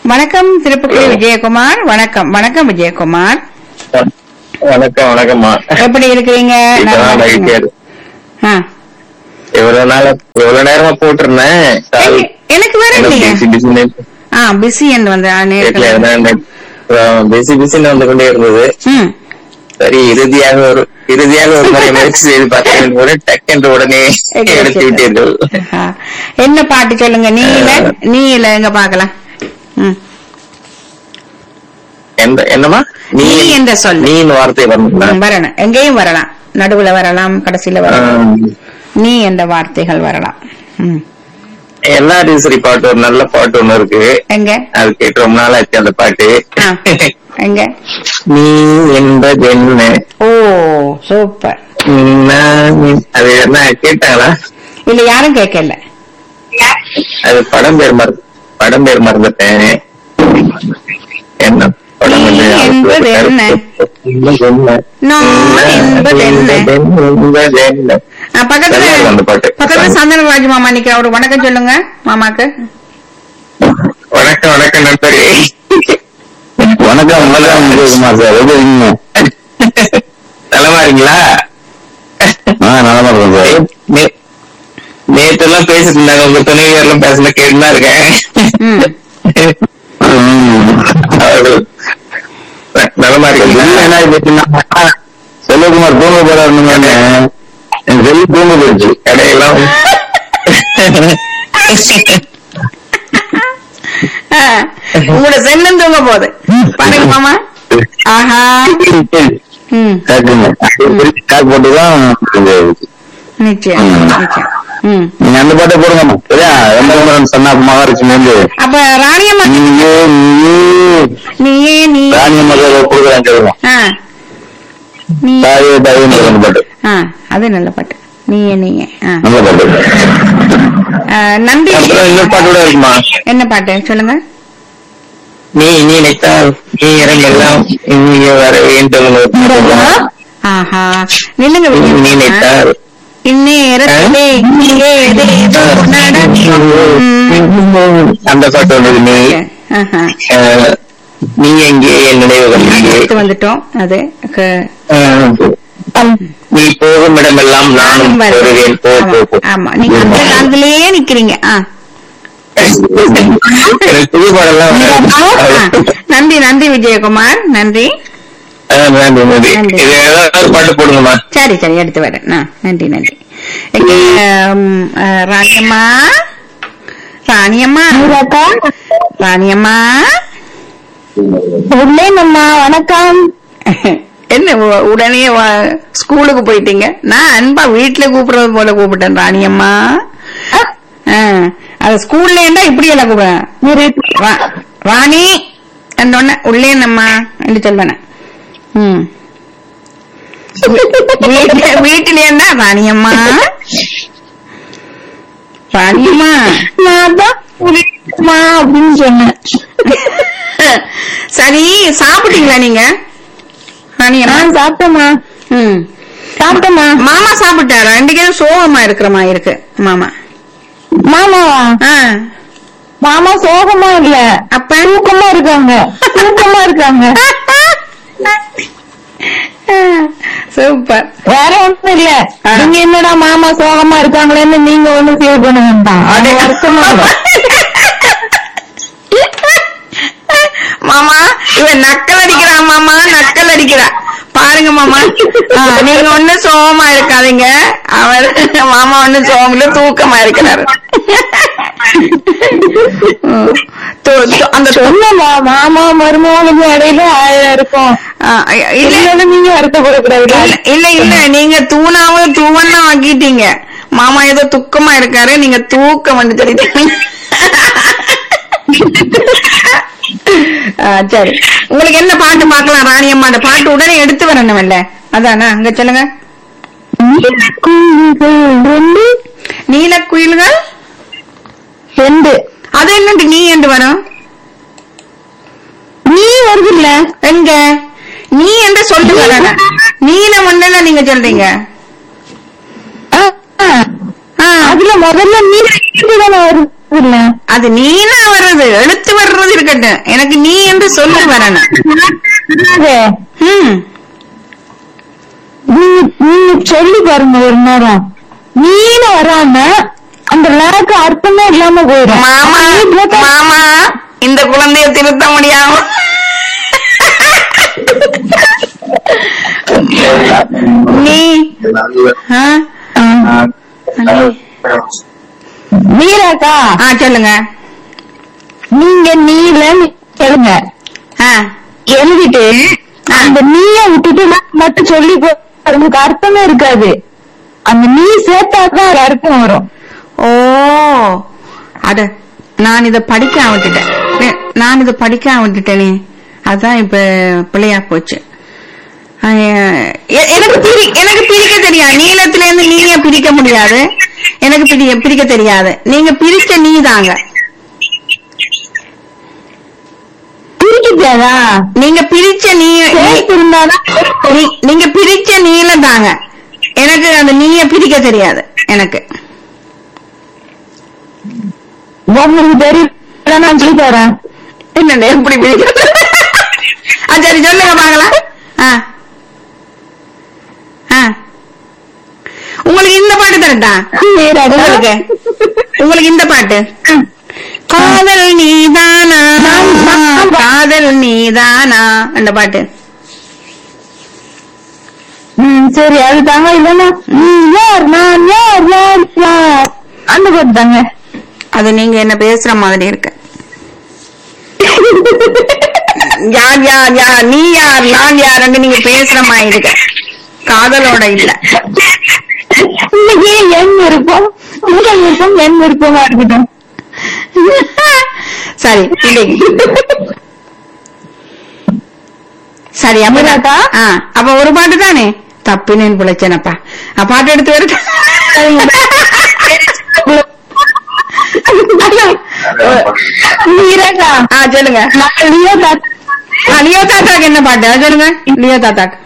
வணக்கம் திருப்பதி விஜயகுமார் வணக்கம் வணக்கம் விஜயகுமார் வணக்கம் வணக்கம்மா எப்படி இருக்கிறீங்க நல்லா இப்பதான் இருக்கீங்க? லைட் ஏறு. ஆ. இவ்வளவு நாள இவ்வளவு நேரமா போட்டிருந்தேன் சாரி. எங்க- எனக்கு வேற ஏதோ இல்லையா busy busy ன்னு ஆ பிஸி என்று வந்து ஆ, வீட்டுல நேரத்துல இருந்தேன். அப்புறம் பிஸி பிஸின்னு வந்து கொண்டே இருந்தது ம் சரி இறுதியாக ஒரு இறுதியாக ஒரு முறை முயற்சி செய்து பார்த்தேன் ஒரு டக்கென்று உடனே எடுத்து விட்டீர்கள் ஆ. என்ன பாட்டு சொல்லுங்க நீல நீல எங்க பாக்கலாம் ம். எந்த என்னமா நீ நீ என்ற சொல். நீன்னு வார்த்தை வரணுங்களா ம், வரணும் எங்கேயும் வரலாம் நடுவுல வரலாம் கடைசியில வரலாம் ஆம். நீ என்ற வார்த்தைகள் வரலாம் ம். எல்லா சரி பாட்டு ஒரு நல்ல பாட்டு ஒண்ணு இருக்கு எங்க அது கேட்டு ரொம்ப நாள் ஆச்சு அந்த பாட்டு ஆ. எங்க நீ என்பது என்ன ஓ சூப்பர் நான் அது என்ன கேட்டாங்களா இல்ல யாரும் கேட்கல அது படம் பேர் மறந்து படம் பேர் மறந்துட்டேன் என்ன படம் நீ வந்து என்பது என்ன? என்பது என்ன? நான் என்பது என்ன? என்பது என்ன? ஆ, பக்கத்துல நல்லா இருக்கு அந்த பாட்டு. பக்கத்துல சந்தனராஜ் மாமா நிக்கிற ஒரு வணக்கம் சொல்லுங்க மாமாக்கு வணக்கம் வணக்கம் நண்பரே வணக்கம் வணக்கம் விஜயகுமார் சார் எப்படி இருக்கீங்க நலமா இருக்கீங்களா ஆ நலமா இருக்கேன் சார் நே- நேத்து எல்லாம் பேசிட்டு இருந்தாங்க உங்க துணைவியர் எல்லாம் பேசல கேட்டுதான் இருக்கேன் ம். ம். அவர்கள் ந- நலமா இல்ல, இருக்கீங்களா என்ன ஆயிடுச்சுன்னா, செல்வகுமார் தூங்க போறாருன்னு என் செல்லு தூங்க போயிடுச்சு கடையெல்லாம் ஆ, உங்களோட செல்லம் தூங்க போகுது பாருங்க மாமா ஆஹா ம் கேக்குங்க கால் போட்டுதான் நிச்சயம் நிச்சயம் ம் நீங்க அந்த பாட்டை போடுங்கம்மா சரியா எந்த குமரன் சொன்னா மகாலட்சுமி அப்ப ராணியம்மா நீயே நீயே நீயே நீ ராணியம்மா கொடுக்குறேன் கேளுங்க ஆ நீ தாயே தாயே அந்த பாட்டு ஆ அது நல்ல பாட்டு நீயே நீயே ஆ நல்ல பாட்டு ஆ, நன்றி அப்புறம் இன்னொரு பாட்டு கூட இருக்குமா என்ன பாட்டு சொல்லுங்க நீ நீ நினைத்தால் நீ இடமெல்லாம் இங்கே வர வேண்டும் ஒரு பாட்டு இருக்குமா? ஆஹா நில்லுங்க நீ விஜயகுமார். நினைத்தால் இந்நேரத்திலே ஏதேதோ நடக்கும். ம். அந்த பாட்டு ஒன்று நீ ஆஹா. அஹ், நீ எங்கே என் நினைவுகள் இங்கே எடுத்து வந்துட்டோம் அது க- அஹ், நீ போகும் இடமெல்லாம் நானும் வருவேன். வருவேன் போ போ போ ஆமா, ஆமா நீங்க அந்த காலத்திலேயே நிக்கிறீங்க ஆ. எனக்கு புது பாடலாம் ஆ. நன்றி நன்றி விஜயகுமார் நன்றி நன்றி நன்றி நன்றி. இது ஏதாவது ஒரு பாட்டு போடுங்கம்மா சரி சரி எடுத்து வரேன் ஆ, நன்றி நன்றி எங்க, ம், ஆ, ராணியம்மா ராணியம்மா ராணியம்மா உள்ளேனம்மா வணக்கம் என்ன உ- உடனே வ- ஸ்கூலுக்கு போயிட்டீங்க நான் அன்பா வீட்டுல கூப்பிடுறது போல கூப்பிட்டேன் ராணியம்மா ஆ, அது ஸ்கூல்ல இருந்தா இப்படி எல்லாம் கூப்பிடுறேன் ரா- ராணி என்னொன்ன உள்ளே நம்மா என்று சொல்வேன் ம் வீட்டுல வீட்டுல இருந்தா ராணியம்மா ராணியம்மா நான் தான் உள்ளேனம்மா அப்படின்னு சொன்னேன் சரி சாப்பிட்டீங்களா நீங்க ராணியம்மா நான் சாப்பிட்டேம்மா ம் சாப்பிட்டேம்மா மாமா சாப்பிட்டாரா ரெண்டு பேரும் சோகமா இருக்கிற மாதிரி இருக்கு மாமா மாமாவா ஆ மாமா சோகமா இல்ல அப்ப தூக்கமா இருக்காங்க தூக்கமா இருக்காங்க சூப்பர் வேற ஒண்ணும் இல்ல ஆ. நீங்க என்னடா மாமா சோகமா இருக்காங்களேன்னு நீங்க ஒண்ணும் ஃபீல் பண்ண வேண்டாம் அது வருத்தமா இல்ல. மாமா இவன் நக்கல் அடிக்கிறா மாமா நக்கல் அடிக்கிறா பாருங்க மாமா ஆ, நீங்க ஒண்ணு சோகமா இருக்காதீங்க அவர் மாமா ஒண்ணு சோகம்ல தூக்கமா இருக்கிறாரு ம். து- து- அந்த து- சொன்னமா மாமா மருமகளுக்கு இடையில ஆயிரம் இருக்கும் ஆ, இல்ல இல்ல நீங்க வருத்தப்படக்கூடாது இல்ல, இல்ல இல்ல நீங்க தூணாவும் தூவன்னா ஆக்கிட்டீங்க மாமா ஏதோ துக்கமா இருக்காரு நீங்க தூக்கம் வந்து தெரிவித்தீங்க ஆ, சரி உங்களுக்கு என்ன பாட்டு பார்க்கலாம் ராணியம்மாண்ட பாட்டு உடனே எடுத்து வரணும் இல்ல அதானா அங்க சொல்லுங்க ரெண்டு நீல குயில்கள் ரெண்டு அது என்னட்டு நீ என்று வரும் நீ வருது இல்ல எங்க நீ என்று சொல்லு வரல நீலம் ஒண்ணுல நீங்க சொல்றீங்க ஆ, அதுல முதல்ல நீ தானே வருது இல்ல அது நீனா வர்றது எழுத்து வர்றது இருக்கட்டும் எனக்கு நீ என்று சொல்லி வரணும் ம் நீங்க நீங்க சொல்லி பாருங்க ஒரு நேரம் நீனு வராம அந்த லேக்கு அர்த்தமே இல்லாம போயிடும் மாமா மாமா இந்த குழந்தைய திருத்த முடியாம நீ ஆ? மீராக்கா ஆ சொல்லுங்க நீங்க நீலன்னு எழுங்க ஆ எழுதிட்டு அந்த நீய விட்டுட்டு நான் மட்டும் சொல்லி போ- அதுக்கு அர்த்தமே இருக்காது அந்த நீ சேர்த்தாதான் அது அர்த்தம் வரும் ஓ அட நான் இத படிக்க விட்டுட்டேன் ஏ, நான் இத படிக்க விட்டுட்டேனே அதான் இப்ப பிள்ளையா போச்சு ஆ, எ- எனக்கு பிரி எனக்கு பிரிக்க தெரியாது நீளத்துல இருந்து நீங்க பிரிக்க முடியாது எனக்கு பிரி பிரிக்க தெரியாது நீங்க பிரிச்ச நீ தாங்க பிரிக்காதா நீங்க பிரிச்ச நீ சேர்த்து இருந்தாதான் நீ- நீங்க பிரிச்ச நீளம் தாங்க எனக்கு அந்த நீய பிரிக்க தெரியாது எனக்கு உங்களுக்கு தெரியல நான் சொல்லி தரேன் என்னண்ணே எப்படி பிரிக்கிறது ஆ சரி சொல்லுங்க பாக்கலாம் ஆ ஆ உங்களுக்கு இந்த பாட்டு தரட்டா மீராக்கா உங்களுக்கு உங்களுக்கு இந்த பாட்டு காதல் நீதானா காதல் நீதானா அந்த பாட்டு ம் சரி அது தாங்க இல்லன்னா நீ யார் நான் யார் யார் யார் அந்த பாட்டு தாங்க அது நீங்க என்ன பேசுற மாதிரி இருக்கு யார் யார் யார் நீ யார் நான் யாருன்னு நீங்க பேசுற மாதிரி இருக்கு காதலோட இல்ல இன்னைக்கு என் விருப்பம் உங்கள் விருப்பம் என் விருப்பமா இருக்கட்டும் சரி இல்லைங்க சரி அமிர்தாக்கா? அப்ப ஆ, அப்ப ஒரு பாட்டு தானே தப்புன்னு பிழைச்சனப்பா அப்ப பாட்டு எடுத்து வருது மீராக்கா ஆ சொல்லுங்க நான் லியோ தாத்தா ஆ, லியோ தாத்தாக்கு என்ன பாட்டு அது சொல்லுங்க லியோ தாத்தாக்கு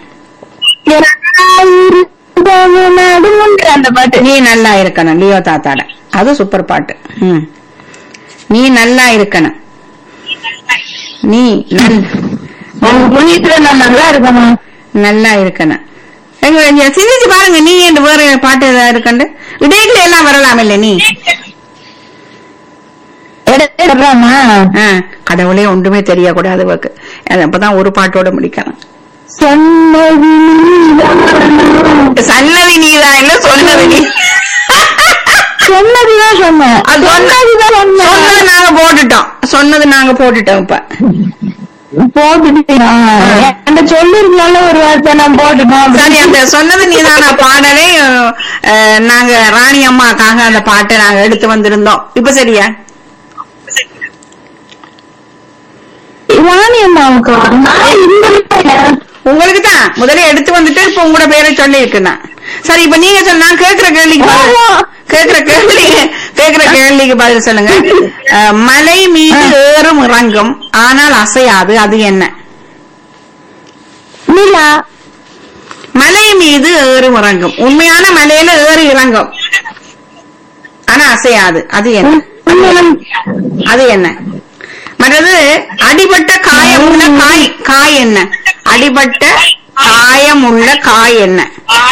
நடுமுன்ற அந்த பாட்டு நீ நல்லா இருக்கணும் லியோ தாத்தாட அது சூப்பர் பாட்டு ம். நீ நல்லா இருக்கணும் நீ நல்- உங்க புண்ணியத்துல நான் நல்லா இருக்கணும் நல்லா இருக்கணும் எங்க இங்க சிந்திச்சு பாருங்க நீ என்று வேற பாட்டு ஏதாவது இருக்கண்டு இடையில எல்லாம் வரலாம் இல்ல நீ இடத்தை சொல்றாமா ஆ, கடவுளே ஒன்றுமே தெரியக்கூடாது உனக்கு அது அப்பதான் ஒரு பாட்டோட முடிக்கணும் சொன்னது நீதான். சன்னதி நீதான் இல்ல சொன்னது நீ சொன்னதுதான் சொன்னேன் அது சொன்னதுதான் சொன்னது சொன்னேன் நாங்க போட்டுட்டோம் சொன்னது நாங்க போட்டுட்டோம் இப்ப போட்டுட்டீங்களா என்கிட்ட சொல்லிருந்தாலும் ஒரு வார்த்தை நான் போட்டுட்டோம் சரி அந்த சொன்னது நீதான பாடலை அஹ், நாங்க ராணி அம்மாக்காக அந்த பாட்டை நாங்க எடுத்து வந்திருந்தோம் இப்ப சரியா ராணி அம்மாவுக்கு நான் இந்த வீட்டுல- உங்களுக்கு தான் முதல்ல எடுத்து வந்துட்டு இப்ப உங்களோட பேரை சொல்லி இருக்குண்ணா சரி இப்ப நீங்க சொல்ல நான் கேக்குற கேள்விக்கு பதில் கேக்குற கேள்வி கேக்குற கேள்விக்கு பதில் சொல்லுங்க அஹ், மலை மீது ஏறும் இறங்கும் ஆனால் அசையாது அது என்ன நிலா மலை மீது ஏறும் இறங்கும் உண்மையான மலையில ஏறி இறங்கும் ஆனா அசையாது அது என்ன உண்மையான- அது என்ன மற்றது அடிபட்ட காயம் உள்ள காய் காய் என்ன அடிபட்ட காயம் உள்ள காய் என்ன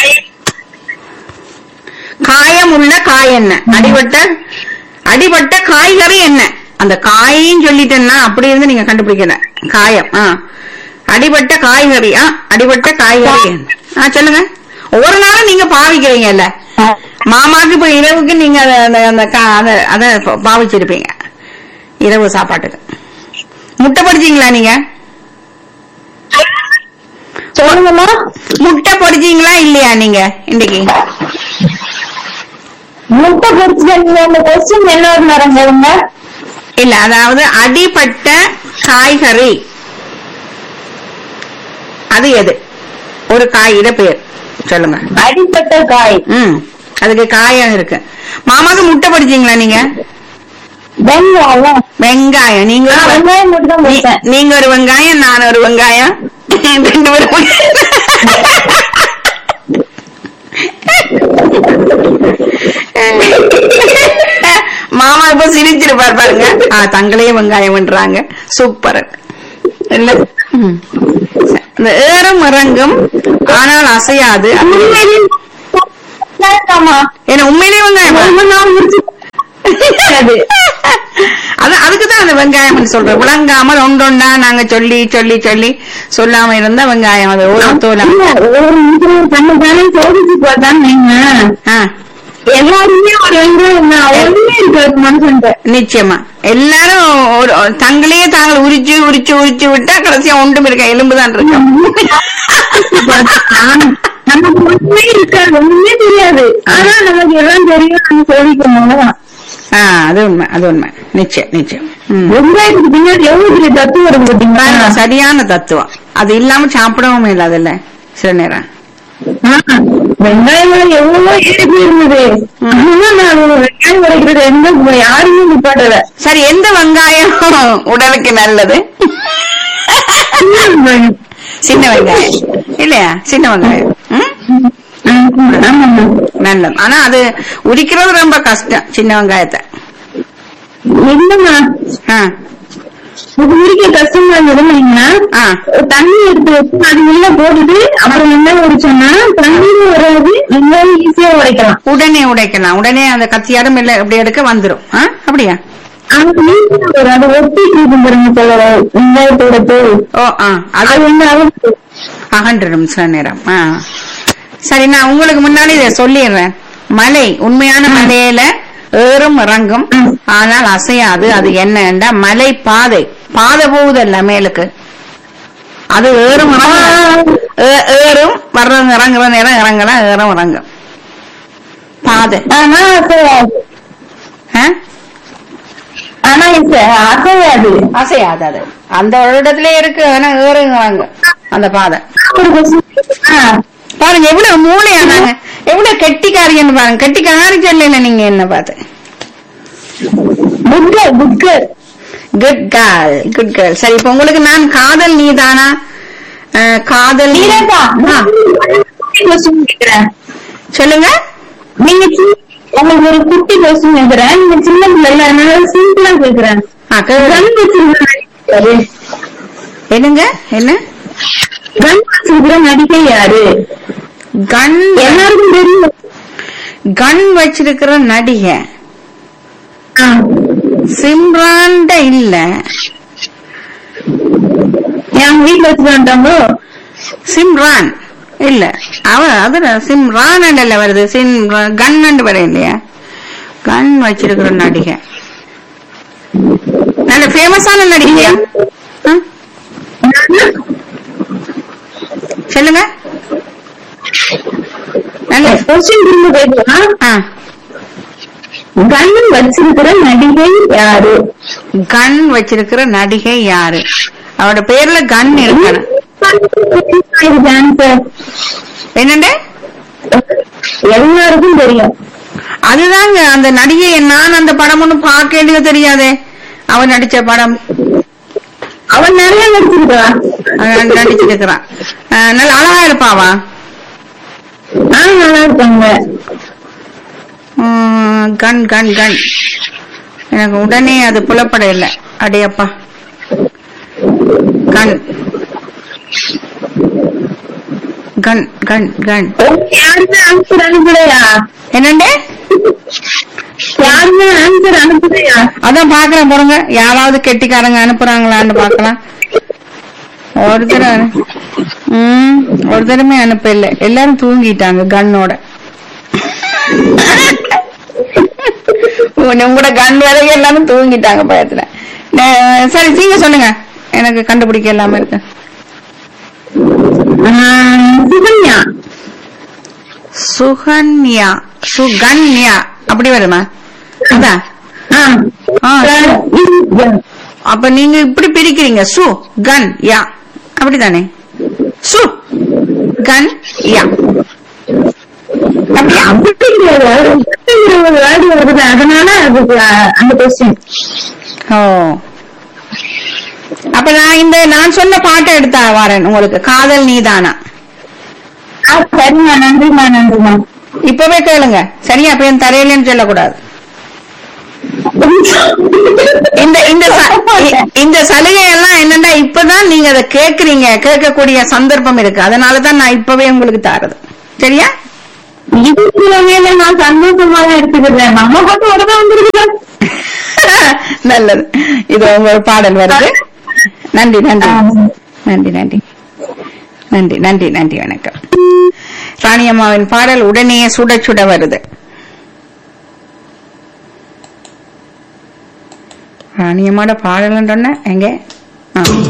காயம் உள்ள காய் என்ன அடிபட்ட அடிபட்ட காய்கறி என்ன அந்த காயும் சொல்லிட்டேன்னா அப்படி இருந்து நீங்க கண்டுபிடிக்கல காயம் ஆ அடிபட்ட காய்கறி ஆ அடிபட்ட காய்கறி என்ன ஆ சொல்லுங்க ஒவ்வொரு நாளும் நீங்க பாவிக்கிறீங்கல்ல மாமாக்கு இப்ப இரவுக்கு நீங்க அத- அந்த அந்த கா- அத அத பாவிச்சிருப்பீங்க இரவு சாப்பாட்டுக்கு முட்டை பொடிச்சீங்களா நீங்க சொல்லுங்கம்மா முட்டை பொடிச்சீங்களா இல்லையா நீங்க இன்னைக்கு முட்டை பொறிச்சு நீங்க அந்த கொஸ்டின் என்ன ஒரு நேரம் கேளுங்க இல்ல அதாவது அடிபட்ட காய்கறி அது எது ஒரு காயோட பேர் சொல்லுங்க அடிப்பட்ட காய் ம் அதுக்கு காயம் இருக்கு மாமாக்கு முட்டை பொடிச்சீங்களா நீங்க வெங்காயம் வெங்காயம் நீங்க நான் ஒரு- வெங்காயம் மட்டும் தான் நீ- முடிப்பேன் நீங்க ஒரு வெங்காயம் நான் ஒரு வெங்காயம் ரெண்டு பேரும் மாமா இப்ப சிரிச்சிருப்பார் பாருங்க ஆ, தங்களே வெங்காயம்ன்றாங்க சூப்பர் இல்ல ம். இந்த ஏறும் இறங்கும் ஆனால் அசையாது ஆமா ஏன்னா உண்மையிலேயே வெங்காயம் ரொம்ப நாள் முடிச்சு அது அது அதுக்குதான் அந்த வெங்காயம் சொல்றேன் விளங்காமல் ஒன்றொண்டா நாங்க சொல்லி சொல்லி சொல்லி சொல்லாம இருந்தா வெங்காயம் அது ஒரு தோலம் இல்ல, ஒரு நிமிஷம் கண்ணு தானே சோதிச்சு பார்த்தான்னு வைங்க. ஆ, எல்லாருமே ஒரு வெங்காயம் தான் ஒண்ணுமே இருக்காது மனுஷன்ட்ட நிச்சயமா எல்லாரும் ஒரு தங்களையே தாங்கள் உரிச்சு உரிச்சு உரிச்சு விட்டா கடைசியா ஒன்றும் இருக்க எலும்புதான் இருக்கும் நமக்கு ஒண்ணுமே இருக்காது ஒண்ணுமே தெரியாது ஆனா நமக்கு எல்லாம் தெரியும் நம்ம சோதிக்கணும் ஆ அது உண்மை அது உண்மை நிச்சயம் நிச்சயம் ம். வெங்காயத்துக்கு பின்னாடி எவ்வளவு பெரிய தத்துவம் இருக்கு பாருங்க, பாத்தீங்களா சரியான தத்துவம் அது இல்லாம சாப்பிடவும் இல்லாதுல்ல சில நேரம் ஆ, வெங்காயம் எல்லாம் எவ்வளவோ ஏறி போயிருந்தது ஆனா நான் வெங்காயம் உடைக்கிறது எந்த யாருமே நிப்பாட்டல சரி எந்த வெங்காயம் உடலுக்கு நல்லது சின்ன வெங்காயம். சின்ன வெங்காயம் இல்லையா சின்ன வெங்காயம் ம்? ம், ஆமாம்மா. நல்லது ஆனா அது உரிக்கிறது ரொம்ப கஷ்டம் சின்ன வெங்காயத்தை இல்லம்மா ஆ, இது உரிக்க கஷ்டமா இருந்ததுன்னா ஆ. தண்ணி எடுத்து வச்சு அது உள்ள போட்டுட்டு அப்புறம் வெங்காயம் உடைச்சோம்னா தண்ணியும் வராது வெங்காயம் ஈஸியா உடைக்கலாம் உடனே உடைக்கலாம் உடனே அந்த கத்தியாரும் இல்ல இப்படி எடுக்க வந்துரும் ஆ, அப்படியா ஆனா ஈஸியா வரும் அது ஒட்டிட்டு இருக்கும் பாருங்க சில வெங்காயத்தோட தோல் ஓ ஆ அது அது வந்து அவுத்து அகன்றிடும் சில நேரம் ஆ சரி நான் உங்களுக்கு முன்னாடி இதை சொல்லிடுறேன் மலை உண்மையான மலையில ஏறும் இறங்கும் ஆனால் அசையாது அது என்னன்னா மலை பாதை பாதை போகுதல்ல மேலுக்கு அது ஏறும் இறங்கும். ஏ- ஏறும் வர்றது இறங்குற நேரம் இறங்கலாம் ஏறும் இறங்கும் பாதை ஆனா அசையாது ஆ? ஆனா இது அசையாது அசையாது அது அந்த ஒரு இடத்துல இருக்கு ஆனா ஏறும் இறங்கும் அந்த பாதை ஒரு question. ஆ, பாருங்க எவ்வளவு மூளையானாங்க எவ்வளவு கெட்டிக்காரியன்னு பாருங்க கெட்டிக்காரி சொல்லல நீங்க என்ன பார்த்து booker booker good girl good girl சரி இப்ப உங்களுக்கு நான் காதல் நீதானா அஹ், காதல் நீரஜா ஆ, கொஸ்டின் கேக்குறேன் சொல்லுங்க நீங்க சி- உங்களுக்கு ஒரு குட்டி கொஸ்டின் கேக்குறேன் நீங்க சின்ன பிள்ளைல அதனால சிம்பிளா கேக்குறேன் ஆ, கேளு. கன் வச்சிருக்கிற என்னங்க என்ன கன் வச்சிருக்கிற நடிகை யாரு கன் எல்லாருக்கும் தெரியும் கன் வச்சிருக்கிற நடிகை ஆ. சிம்ரான்ட இல்ல என் வீட்டுல வச்சுட்டாங்களோ சிம்ரான் இல்ல அவ அது சிம்ரான் இல்ல வருது சிம்ரான் கன் வர இல்லையா கன் வச்சிருக்கிற நடிகை நல்ல ஃபேமஸான நடிகையா ஆ? சொல்லுங்க நல்ல கொஸ்டின் திரும்ப கேட்கலாம் ஆ கன் வச்சிருக்கிற நடிகை யாரு கன் வச்சிருக்கிற நடிகை யாரு அவட பேர்ல கன் இருக்கணும் இதுக்கு ஆன்சர் என்னண்டு எல்லாருக்கும் தெரியும் அதுதாங்க அந்த நடிகை நான் அந்த படம் ஒண்ணு பார்க்க தெரியாதே அவன் நடிச்ச படம் அவன் நிறைய நடிச்சிருக்கா அவன் நடிச்சிருக்கிறான் அஹ் நல்ல அழகா இருப்பாவா ஆ நல்லா இருக்காங்க உம், கன் கன் கன் எனக்கு உடனே அது புலப்பட இல்லை அடையப்பா கன் கன் கன் கன் யாருமே ஆன்சர் அனுப்பலையா என்னண்டே யாருமே ஆன்சர் அனுப்பலையா அதான் பாக்குறேன் போறங்க யாராவது கெட்டிக்காரங்க அனுப்புறாங்களான்னு பாக்கலாம் ஒருத்தர் அனு- ம் ஒருத்தருமே அனுப்ப இல்ல எல்லாரும் தூங்கிட்டாங்க கண்ணோட உங்களோட கண் வரைக்கும் எல்லாரும் தூங்கிட்டாங்க பயத்துல நே- சரி நீங்க சொல்லுங்க எனக்கு கண்டுபிடிக்க இல்லாம இருக்கு ஆ, சுகன்யா சுகன்யா சுகன்யா அப்படி வருமா அதான் ஆ. ஆ, இது- அப்ப நீங்க இப்படி பிரிக்கிறீங்க சு கன் யா அப்படிதானே சு கன் யா அப்படியா அப்படிங்கிற word- அப்படிங்கிற ஒரு word வருது அதனால அதுக்கு ஆ, அந்த கொஸ்டின் ஓ அப்ப நான் இந்த நான் சொன்ன பாட்டை எடுத்தா வரேன் உங்களுக்கு காதல் நீதானா சரிம்மா நன்றிம்மா நன்றிம்மா இப்பவே கேளுங்க சரியா அப்ப என் தரையிலன்னு சொல்லக்கூடாது இந்த இந்த ச- இ- இந்த சலுகை எல்லாம் என்னன்னா இப்பதான் நீங்க அதை கேக்குறீங்க கேட்கக்கூடிய சந்தர்ப்பம் இருக்கு அதனாலதான் நான் இப்பவே உங்களுக்கு தாரது சரியா இதுல நான் சந்தோஷமா தான் எடுத்துக்கிறேன் நம்ம பார்த்து உடனே வந்துருக்குறேன் நல்லது இது உங்க பாடல் வருது நன்றி நன்றி நன்றி நன்றி நன்றி நன்றி நன்றி வணக்கம் ராணியம்மாவின் பாடல் உடனே சுட சுட வருது ராணியம்மாவோட பாடல் எங்க ஆ